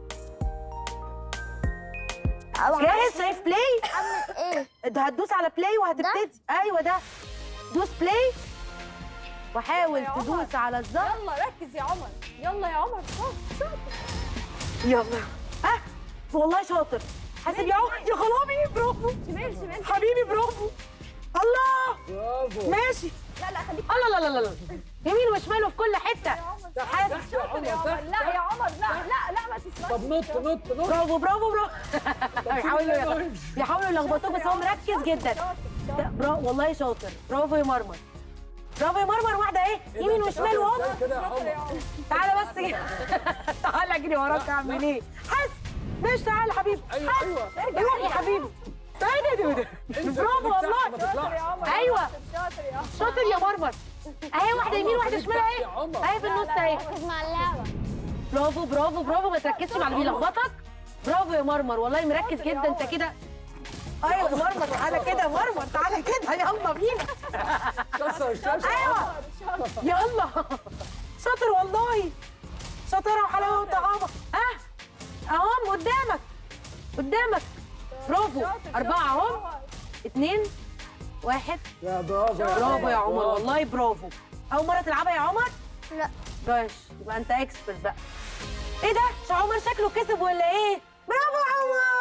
جاهز شايف بلاي ايه ده هتدوس على بلاي وهتبتدي ايوه ده دوس بلاي وحاول تدوس على الظهر يلا ركز يا عمر يلا يا عمر شوف شوف يلا اه والله شاطر حاسب يا عمر يا خرابي برافو شمال شمال حبيبي برافو الله برافو ماشي لا لا خليك الله لا لا لا لا يمين وشمال وفي كل حته حاسب تحت يا عمر يا عمر تحت لا يا عمر لا لا لا ما تسمعش طب نط نط نط برافو برافو برافو يحاولوا يغ- يحاولوا يلخبطوه بس هو مركز جدا ده برافو والله شاطر برافو يا مرمر برافو يا مرمر واحده ايه يمين وشمال وهوب ازاي كده يا عمر تعالى بس كده تعالى اجري وراك اعمل ايه حس ماشي تعالى حبيبي ايوه ايوه روح يا حبيبي تعالى ده ده برافو ما والله تطلعش ايوه شاطر يا عمر شاطر يا مرمر اهي واحده يمين واحده شمال اهي يا عمر اهي في النص اهي ركز مع اللعبه برافو برافو برافو ما تركزش مع اللي بيلخبطك برافو يا مرمر والله مركز جدا انت كده ايوه يا مرمر تعالى كده يا مرمر تعالى كده يلا بينا كسر الشاشه ايوه يلا شاطر والله شاطره وحلاوه وطعامه ها اهم قدامك قدامك برافو أربعة اهم اتنين واحد يا برافو يا برافو يا عمر برافو. والله برافو أول مرة تلعبها يا عمر؟ لا. باش يبقى أنت اكسبرت بقى إيه ده؟ شو عمر شكله كسب ولا إيه؟ برافو يا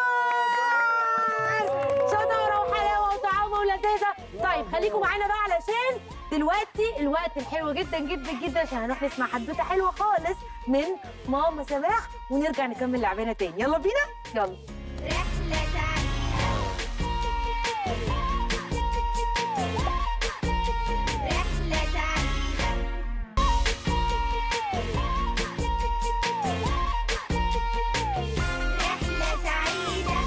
عمر! شطارة وحلاوة وطعامة ولذاذة طيب خليكم معانا بقى علشان دلوقتي الوقت الحلو جدا جدا جدا عشان هنروح نسمع حدوته حلوة خالص من ماما سماح ونرجع نكمل لعبنا تاني يلا بينا يلا رحلة سعيدة رحلة سعيدة رحلة سعيدة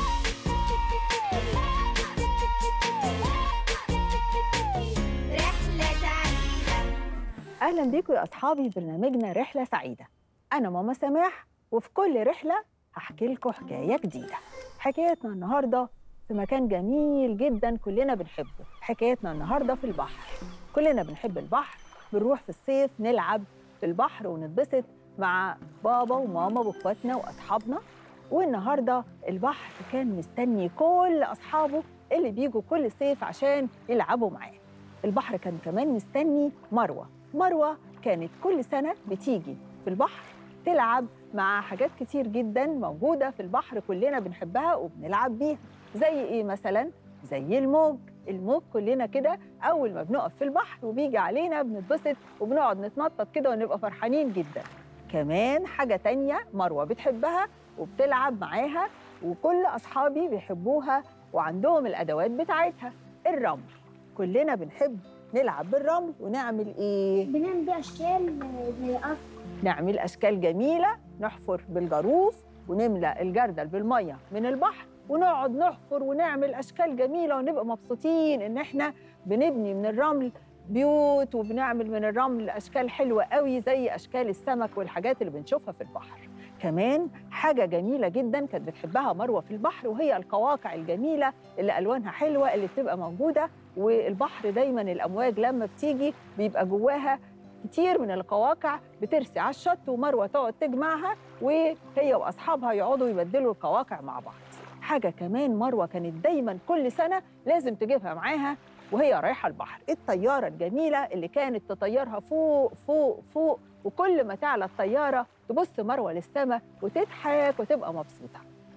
رحلة سعيدة اهلا بيكم يا اصحابي في برنامجنا رحله سعيده انا ماما سماح وفي كل رحله هحكي لكم حكايه جديده حكايتنا النهارده في مكان جميل جدا كلنا بنحبه حكايتنا النهارده في البحر كلنا بنحب البحر بنروح في الصيف نلعب في البحر ونتبسط مع بابا وماما واخواتنا واصحابنا والنهارده البحر كان مستني كل اصحابه اللي بيجوا كل صيف عشان يلعبوا معاه البحر كان كمان مستني مروه مروه كانت كل سنه بتيجي في البحر تلعب مع حاجات كتير جدا موجوده في البحر كلنا بنحبها وبنلعب بيها زي ايه مثلا زي الموج الموج كلنا كده اول ما بنقف في البحر وبيجي علينا بنتبسط وبنقعد نتنطط كده ونبقى فرحانين جدا كمان حاجه تانية مروه بتحبها وبتلعب معاها وكل اصحابي بيحبوها وعندهم الادوات بتاعتها الرمل كلنا بنحب نلعب بالرمل ونعمل ايه بنعمل بيه اشكال زي أرض نعمل اشكال جميله نحفر بالجاروف ونملى الجردل بالميه من البحر ونقعد نحفر ونعمل اشكال جميله ونبقى مبسوطين ان احنا بنبني من الرمل بيوت وبنعمل من الرمل اشكال حلوه قوي زي اشكال السمك والحاجات اللي بنشوفها في البحر كمان حاجه جميله جدا كانت بتحبها مروه في البحر وهي القواقع الجميله اللي الوانها حلوه اللي بتبقى موجوده والبحر دايما الامواج لما بتيجي بيبقى جواها كتير من القواقع بترسي على الشط ومروه تقعد تجمعها وهي واصحابها يقعدوا يبدلوا القواقع مع بعض حاجه كمان مروه كانت دايما كل سنه لازم تجيبها معاها وهي رايحه البحر الطياره الجميله اللي كانت تطيرها فوق فوق فوق وكل ما تعلى الطياره تبص مروه للسماء وتضحك وتبقى مبسوطه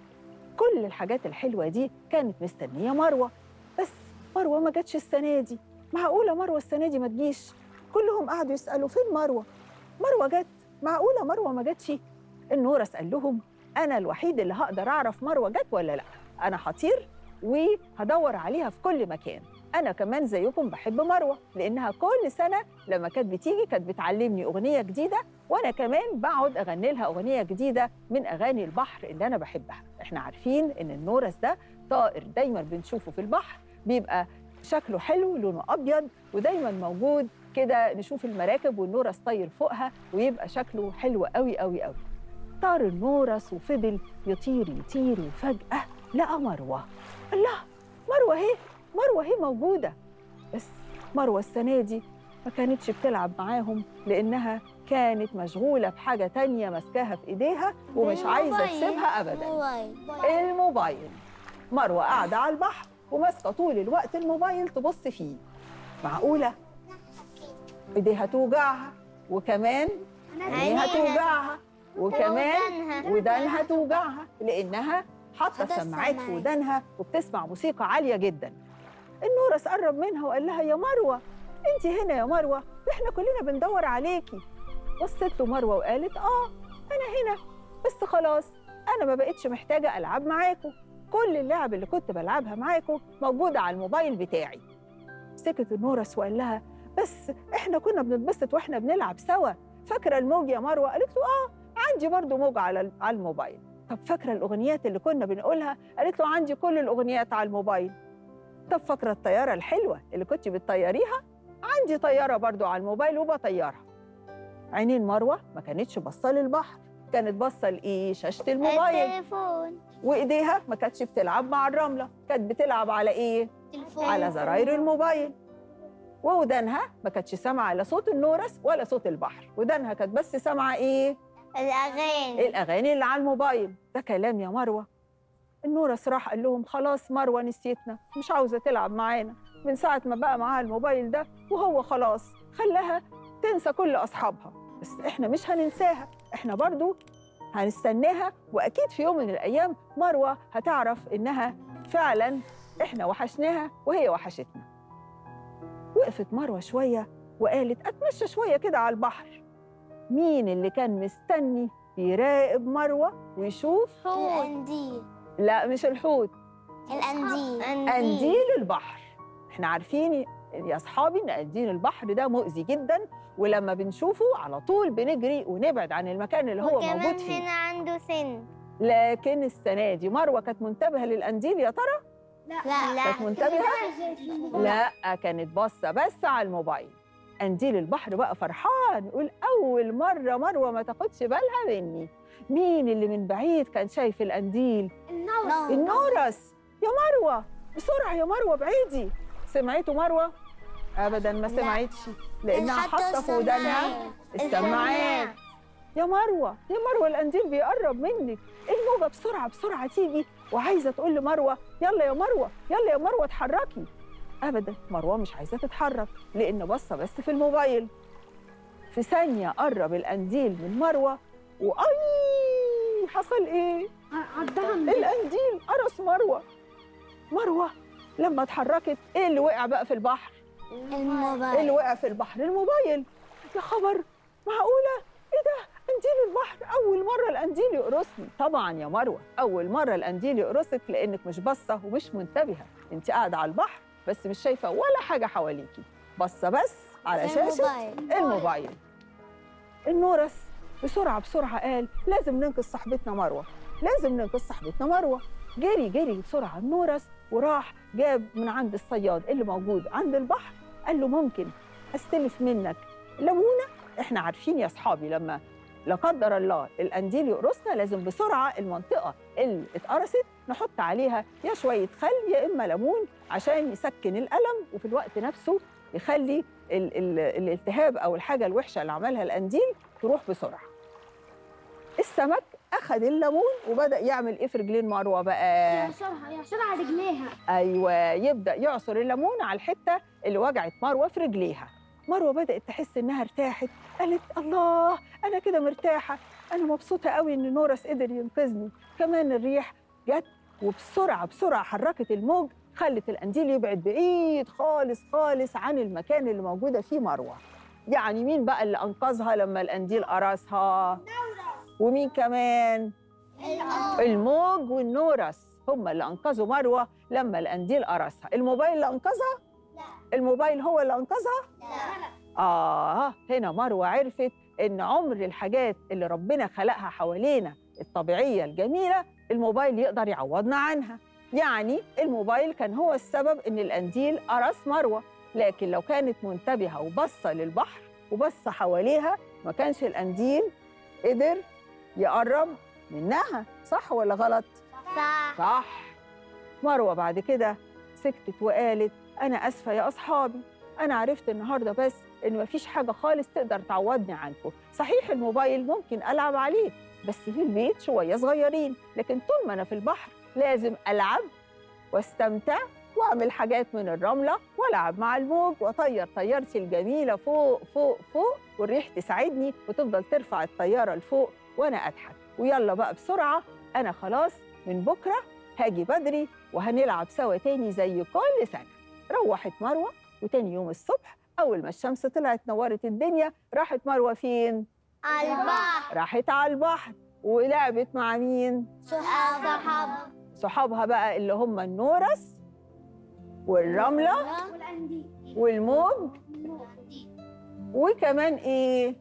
كل الحاجات الحلوه دي كانت مستنيه مروه بس مروه ما جاتش السنه دي معقوله مروه السنه دي ما تجيش كلهم قعدوا يسالوا فين مروه مروه جت معقوله مروه ما جاتش النورس قال لهم انا الوحيد اللي هقدر اعرف مروه جت ولا لا انا هطير وهدور عليها في كل مكان انا كمان زيكم بحب مروه لانها كل سنه لما كانت بتيجي كانت بتعلمني اغنيه جديده وانا كمان بقعد اغني لها اغنيه جديده من اغاني البحر اللي انا بحبها احنا عارفين ان النورس ده طائر دايما بنشوفه في البحر بيبقى شكله حلو لونه ابيض ودايما موجود كده نشوف المراكب والنورس طاير فوقها ويبقى شكله حلو قوي قوي قوي طار النورس وفضل يطير يطير وفجأة لقى مروة الله مروة اهي مروة اهي موجودة بس مروة السنة دي ما كانتش بتلعب معاهم لأنها كانت مشغولة بحاجة تانية ماسكاها في إيديها ومش عايزة تسيبها أبداً الموبايل مروة قاعدة على البحر وماسكة طول الوقت الموبايل تبص فيه معقولة ايديها توجعها وكمان عينيها توجعها وكمان ودانها توجعها لانها حاطه حاطة سماعات في السماعات. ودانها وبتسمع موسيقى عاليه جدا النورس قرب منها وقال لها يا مروه انت هنا يا مروه احنا كلنا بندور عليكي بصت له مروه وقالت اه انا هنا بس خلاص انا ما بقتش محتاجه العب معاكم كل اللعب اللي كنت بلعبها معاكم موجوده على الموبايل بتاعي سكت النورس وقال لها بس احنا كنا بنتبسط واحنا بنلعب سوا فاكره الموج يا مروه قالت له اه عندي برضو موج على على الموبايل طب فاكره الاغنيات اللي كنا بنقولها قالت له عندي كل الاغنيات على الموبايل طب فاكره الطياره الحلوه اللي كنت بتطيريها عندي طياره برضو على الموبايل وبطيرها عينين مروه ما كانتش باصه للبحر كانت باصه لايه شاشه الموبايل التليفون وايديها ما كانتش بتلعب مع الرمله كانت بتلعب على ايه التليفون على زراير الموبايل وودانها ما كانتش سامعه لا صوت النورس ولا صوت البحر ودانها كانت بس سامعه ايه الأغاني الاغاني اللي على الموبايل ده كلام يا مروه النورس راح قال لهم خلاص مروه نسيتنا مش عاوزه تلعب معانا من ساعه ما بقى معاها الموبايل ده وهو خلاص خلاها تنسى كل اصحابها بس احنا مش هننساها احنا برضو هنستناها واكيد في يوم من الايام مروه هتعرف انها فعلا احنا وحشناها وهي وحشتنا وقفت مروه شويه وقالت اتمشى شويه كده على البحر مين اللي كان مستني يراقب مروه ويشوف القنديل لا مش الحوت القنديل قنديل البحر احنا عارفين يا اصحابي ان قنديل البحر ده مؤذي جدا ولما بنشوفه على طول بنجري ونبعد عن المكان اللي هو موجود وكمان فيه هنا عنده سن لكن السنه دي مروه كانت منتبهه للقنديل يا ترى لا لا كانت منتبهه لا كانت باصه بس على الموبايل قنديل البحر بقى فرحان يقول اول مره مروه ما تاخدش بالها مني مين اللي من بعيد كان شايف القنديل النورس يا مروه بسرعه يا مروه بعيدي سمعته مروه ابدا ما لا. سمعتش لانها حتى حاطه في ودانها السماعات يا مروه يا مروه القنديل بيقرب منك الموجه بسرعه بسرعه تيجي وعايزه تقول لمروه يلا يا مروه يلا يا مروه اتحركي ابدا مروه مش عايزه تتحرك لان باصه بس في الموبايل في ثانيه قرب القنديل من مروه واي حصل ايه القنديل قرص مروه مروه لما اتحركت ايه اللي وقع بقى في البحر ايه اللي الموبايل وقع في البحر الموبايل يا خبر معقوله ايه ده قنديل البحر اول مره القنديل يقرصني طبعا يا مروه اول مره القنديل يقرصك لانك مش باصه ومش منتبهه انت قاعده على البحر بس مش شايفه ولا حاجه حواليكي باصه بس على شاشه الموبايل. الموبايل النورس بسرعه بسرعه قال لازم ننقذ صاحبتنا مروه لازم ننقذ صاحبتنا مروه جري جري بسرعه النورس وراح جاب من عند الصياد اللي موجود عند البحر قال له ممكن استلف منك ليمونه احنا عارفين يا اصحابي لما لا قدر الله القنديل يقرصنا لازم بسرعه المنطقه اللي اتقرصت نحط عليها يا شويه خل يا اما ليمون عشان يسكن الالم وفي الوقت نفسه يخلي ال ال الالتهاب او الحاجه الوحشه اللي عملها القنديل تروح بسرعه. السمك اخذ الليمون وبدا يعمل ايه في رجلين مروه بقى؟ يعصرها يعصرها على رجليها ايوه يبدا يعصر الليمون على الحته اللي وجعت مروه في رجليها مروه بدات تحس انها ارتاحت قالت الله انا كده مرتاحه انا مبسوطه قوي ان نورس قدر ينقذني كمان الريح جت وبسرعه بسرعه حركت الموج خلت القنديل يبعد بعيد خالص خالص عن المكان اللي موجوده فيه مروه يعني مين بقى اللي انقذها لما القنديل قرصها ومين كمان الموج والنورس هم اللي انقذوا مروه لما القنديل قرصها الموبايل اللي انقذها لا الموبايل هو اللي انقذها لا اه هنا مروه عرفت ان عمر الحاجات اللي ربنا خلقها حوالينا الطبيعيه الجميله الموبايل يقدر يعوضنا عنها يعني الموبايل كان هو السبب ان القنديل قرص مروه لكن لو كانت منتبهه وبصه للبحر وبصه حواليها ما كانش القنديل قدر يقرب منها صح ولا غلط صح صح مروه بعد كده سكتت وقالت انا اسفه يا اصحابي انا عرفت النهارده بس ان مفيش حاجه خالص تقدر تعوضني عنكم صحيح الموبايل ممكن العب عليه بس في البيت شويه صغيرين لكن طول ما انا في البحر لازم العب واستمتع واعمل حاجات من الرمله والعب مع الموج واطير طيارتي الجميله فوق فوق فوق والريح تساعدني وتفضل ترفع الطياره لفوق وانا اضحك ويلا بقى بسرعه انا خلاص من بكره هاجي بدري وهنلعب سوا تاني زي كل سنه روحت مروه وتاني يوم الصبح اول ما الشمس طلعت نورت الدنيا راحت مروه فين على البحر راحت على البحر ولعبت مع مين صحاب صحابها بقى اللي هم النورس والرمله والموج وكمان ايه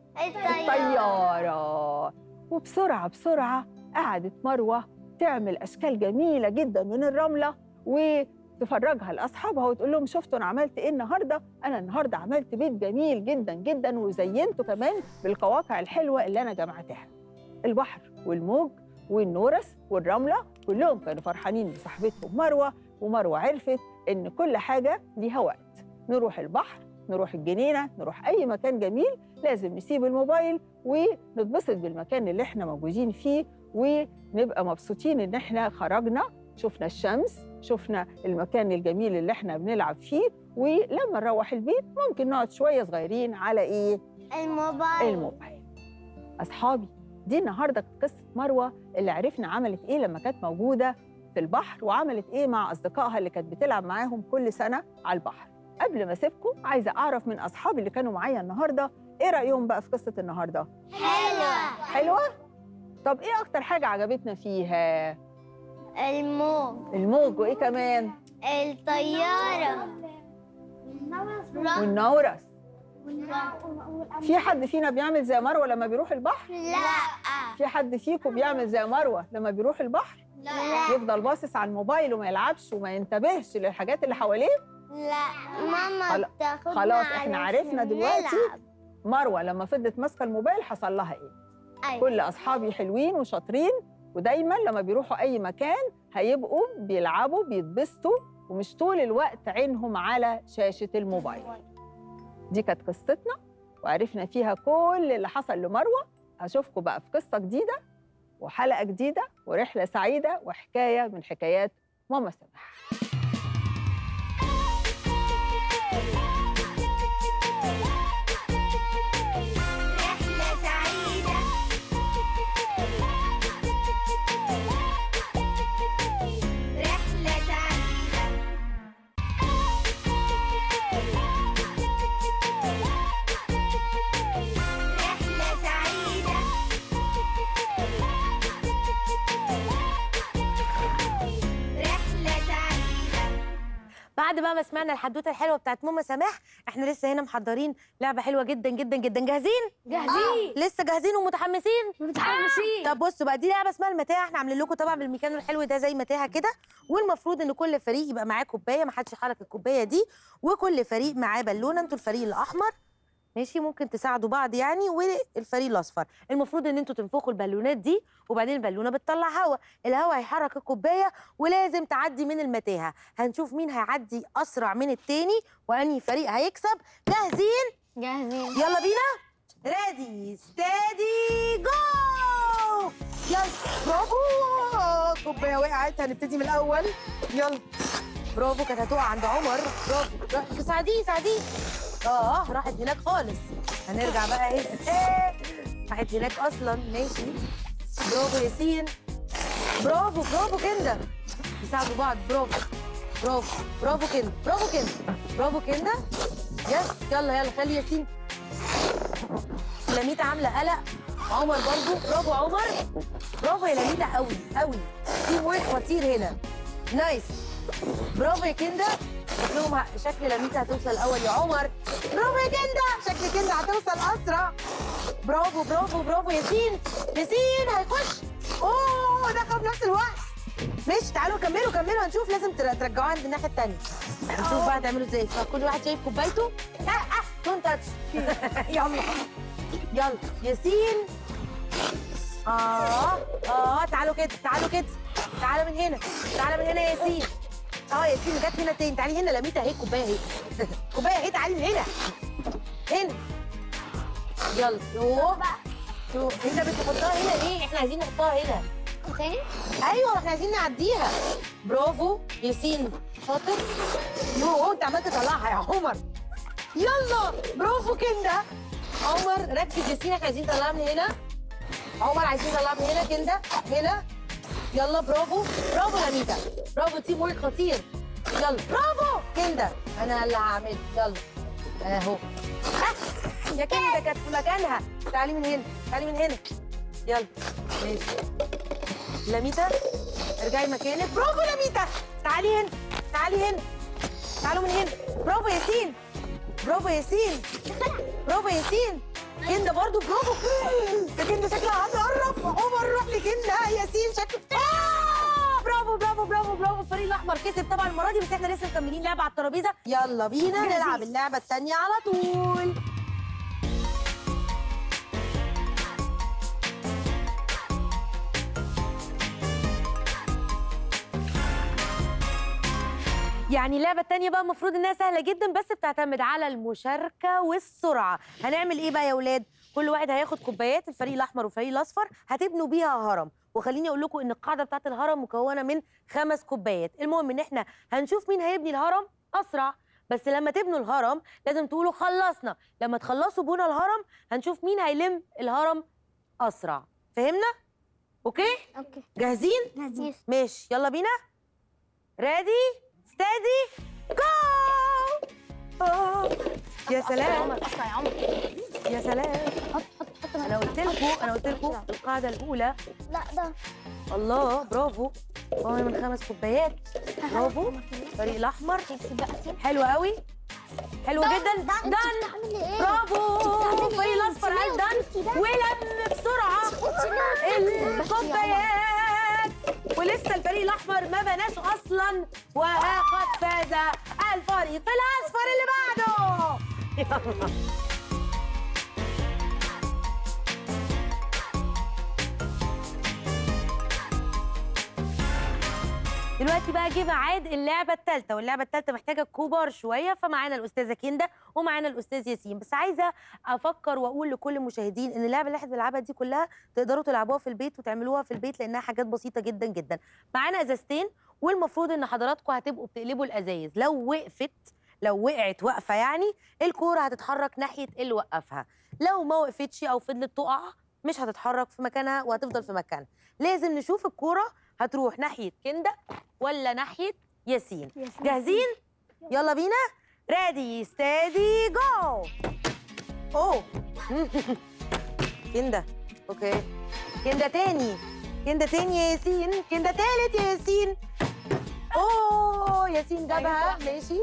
الطياره وبسرعه بسرعه قعدت مروه تعمل اشكال جميله جدا من الرمله وتفرجها لاصحابها وتقول لهم شفتوا انا عملت ايه النهارده انا النهارده عملت بيت جميل جدا جدا وزينته كمان بالقواقع الحلوه اللي انا جمعتها البحر والموج والنورس والرمله كلهم كانوا فرحانين بصاحبتهم مروه ومروه عرفت ان كل حاجه ليها وقت نروح البحر نروح الجنينه نروح اي مكان جميل لازم نسيب الموبايل ونتبسط بالمكان اللي احنا موجودين فيه ونبقى مبسوطين ان احنا خرجنا شفنا الشمس شفنا المكان الجميل اللي احنا بنلعب فيه ولما نروح البيت ممكن نقعد شويه صغيرين على ايه الموبايل الموبايل اصحابي دي النهارده قصه مروه اللي عرفنا عملت ايه لما كانت موجوده في البحر وعملت ايه مع اصدقائها اللي كانت بتلعب معاهم كل سنه على البحر قبل ما اسيبكم عايزه اعرف من اصحابي اللي كانوا معايا النهارده ايه رايهم بقى في قصه النهارده حلوة حلوه طب ايه اكتر حاجه عجبتنا فيها الموج الموج وايه كمان الطيارة والنورس في حد فينا بيعمل زي مروه لما بيروح البحر لا في حد فيكم بيعمل زي مروه لما بيروح البحر لا يفضل باصص على الموبايل وما يلعبش وما ينتبهش للحاجات اللي حواليه لا ماما خلا- بتاخدنا خلاص احنا علشان عرفنا دلوقتي نلعب. مروه لما فضلت ماسكه الموبايل حصل لها ايه أيوة. كل اصحابي حلوين وشاطرين ودايما لما بيروحوا اي مكان هيبقوا بيلعبوا بيتبسطوا ومش طول الوقت عينهم على شاشه الموبايل دي كانت قصتنا وعرفنا فيها كل اللي حصل لمروه هشوفكم بقى في قصه جديده وحلقه جديده ورحله سعيده وحكايه من حكايات ماما سماح رحلة سعيدة رحلة سعيدة رحلة سعيدة رحلة سعيدة بعد بقى ما سمعنا الحدوته الحلوه بتاعت ماما سماح احنا لسه هنا محضرين لعبه حلوه جدا جدا جدا جاهزين جاهزين لسه جاهزين ومتحمسين متحمسين طب بصوا بقى دي لعبه اسمها المتاهه احنا عاملين لكم طبعا بالمكان الحلو ده زي متاهه كده والمفروض ان كل فريق يبقى معاه كوبايه ما حدش يحرك الكوبايه دي وكل فريق معاه بالونه انتوا الفريق الاحمر ماشي ممكن تساعدوا بعض يعني والفريق الاصفر المفروض ان انتوا تنفخوا البالونات دي وبعدين البالونه بتطلع هواء الهواء هيحرك الكوبايه ولازم تعدي من المتاهه هنشوف مين هيعدي اسرع من التاني وانهي فريق هيكسب جاهزين جاهزين يلا بينا ريدي ستادي جو يلا برافو كوبايه وقعت هنبتدي من الاول يلا برافو كانت هتقع عند عمر برافو روح- ساعديه ساعديه اه راحت هناك خالص هنرجع بقى ايه إيه. راحت هناك اصلا ماشي برافو ياسين برافو برافو كندا يساعدوا بعض برافو برافو برافو كندا برافو كندا برافو كندا يس يلا يلا خلي ياسين لميتا عامله قلق عمر برضو برافو عمر برافو يا لميتا قوي قوي في ورك خطير هنا نايس برافو يا كندا شكلهم ه- شكل لميتا هتوصل الاول يا عمر برافو يا كندا شكل كندا هتوصل اسرع برافو برافو برافو ياسين ياسين هيخش اوه دخل في نفس الوقت ماشي تعالوا كملوا كملوا هنشوف لازم تر- ترجعوها عند الناحيه الثانيه هنشوف بقى هتعملوا ازاي فكل واحد شايف كوبايته لا اه دونت تاتش يلا يلا ياسين اه اه تعالوا كده تعالوا كده تعالوا من هنا تعالوا من هنا يا ياسين اه ياسين جت هنا تاني تعالي هنا لميتها اهي كوبايه اهي كوبايه اهي تعالي من هنا هنا يلا يوه شوف انت بتحطها هنا ليه؟ احنا عايزين نحطها هنا تاني ايوه احنا عايزين نعديها برافو ياسين شاطر يوه انت عمال تطلعها يا عمر يلا برافو كندا عمر ركز ياسين احنا عايزين نطلعها من هنا عمر عايزين نطلعها من هنا كندا هنا يلا برافو برافو لميتا برافو تيم ورك خطير يلا برافو كندا انا اللي هعمل يلا اهو آه، يا كندا كانت في مكانها تعالي من هنا تعالي من هنا يلا ماشي لميتا ارجعي مكانك برافو لميتا تعالي هنا تعالي هنا تعالوا من هنا برافو ياسين برافو ياسين برافو ياسين كندا برضو برافو ده كندا شكلها هتقرب عمر روح لكندا ياسين شكله آه برافو برافو برافو برافو الفريق الاحمر كسب طبعا المره دي بس احنا لسه مكملين لعبه على الترابيزه يلا بينا نلعب اللعبه الثانيه على طول يعني اللعبة التانية بقى المفروض انها سهلة جدا بس بتعتمد على المشاركة والسرعة هنعمل ايه بقى يا ولاد كل واحد هياخد كوبايات الفريق الاحمر والفريق الاصفر هتبنوا بيها هرم وخليني اقول لكم ان القاعدة بتاعت الهرم مكونة من خمس كوبايات المهم ان احنا هنشوف مين هيبني الهرم اسرع بس لما تبنوا الهرم لازم تقولوا خلصنا لما تخلصوا بنى الهرم هنشوف مين هيلم الهرم اسرع فهمنا اوكي اوكي جاهزين لذيذ ماشي يلا بينا ريدي ستادي جو يا سلام اسرع يا عمر يا سلام حط حط حط انا قلت لكم انا قلت لكم القاعده الاولى لا ده الله برافو هو من خمس كوبايات برافو الفريق الاحمر حلو قوي حلو جدا دن بتعملي ايه؟ برافو بتعملي الفريق إيه؟ الاصفر انت قال ليه دن ولم بسرعه الكوبايات ولسه الفريق الاحمر ما بناش اصلا وقد فاز الفريق الاصفر اللي بعده يلا دلوقتي بقى جه ميعاد اللعبه الثالثه واللعبه الثالثه محتاجه كبار شويه فمعانا الاستاذه كنده ومعانا الاستاذ ياسين بس عايزه افكر واقول لكل المشاهدين ان اللعبه اللي احنا بنلعبها دي كلها تقدروا تلعبوها في البيت وتعملوها في البيت لانها حاجات بسيطه جدا جدا معانا ازازتين والمفروض ان حضراتكم هتبقوا بتقلبوا الازايز لو وقفت لو وقعت واقفه يعني الكوره هتتحرك ناحيه اللي وقفها لو ما وقفتش او فضلت تقع مش هتتحرك في مكانها وهتفضل في مكانها لازم نشوف الكوره هتروح ناحيه كنده ولا ناحيه ياسين جاهزين يلا بينا ريدي ستادي جو اوه كنده اوكي كنده تاني كنده تاني يا ياسين كنده تالت يا ياسين اوه ياسين جابها ماشي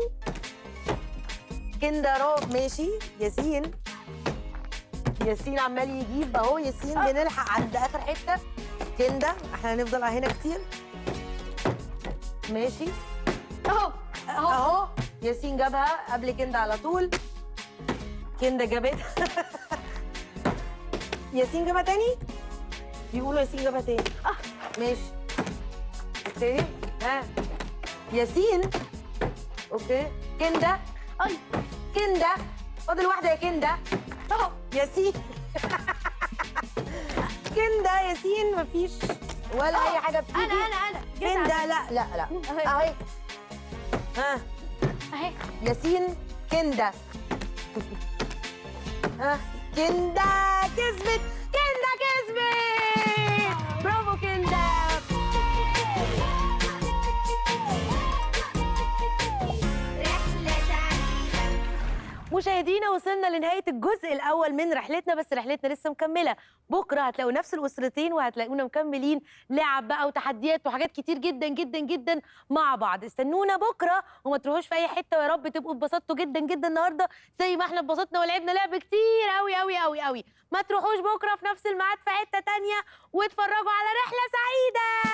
كنده رو ماشي ياسين ياسين عمال يجيب اهو ياسين بنلحق عند اخر حته كنده احنا هنفضل هنا كتير ماشي اهو اهو ياسين جابها قبل كنده على طول كنده جابتها ياسين جابها تاني بيقولوا ياسين جابها تاني ماشي اوكي ها ياسين اوكي كنده اي كنده فاضل واحده يا كنده اهو ياسين كنده ياسين مفيش ولا اي حاجه بتيجي انا انا انا جيت على- كنده لا لا لا اهي اهي ها اهي ياسين كندا ها كندا كسبت كندا كسبت برافو كندا رحلة سعيدة مشاهدينا وصلنا لنهايه الجزء الاول من رحلتنا بس رحلتنا لسه مكمله بكره هتلاقوا نفس الاسرتين وهتلاقونا مكملين لعب بقى وتحديات وحاجات كتير جدا جدا جدا مع بعض استنونا بكره وما تروحوش في اي حته ويا رب تبقوا اتبسطتوا جدا جدا النهارده زي ما احنا اتبسطنا ولعبنا لعب كتير قوي قوي قوي قوي ما تروحوش بكره في نفس الميعاد في حته تانية واتفرجوا على رحله سعيده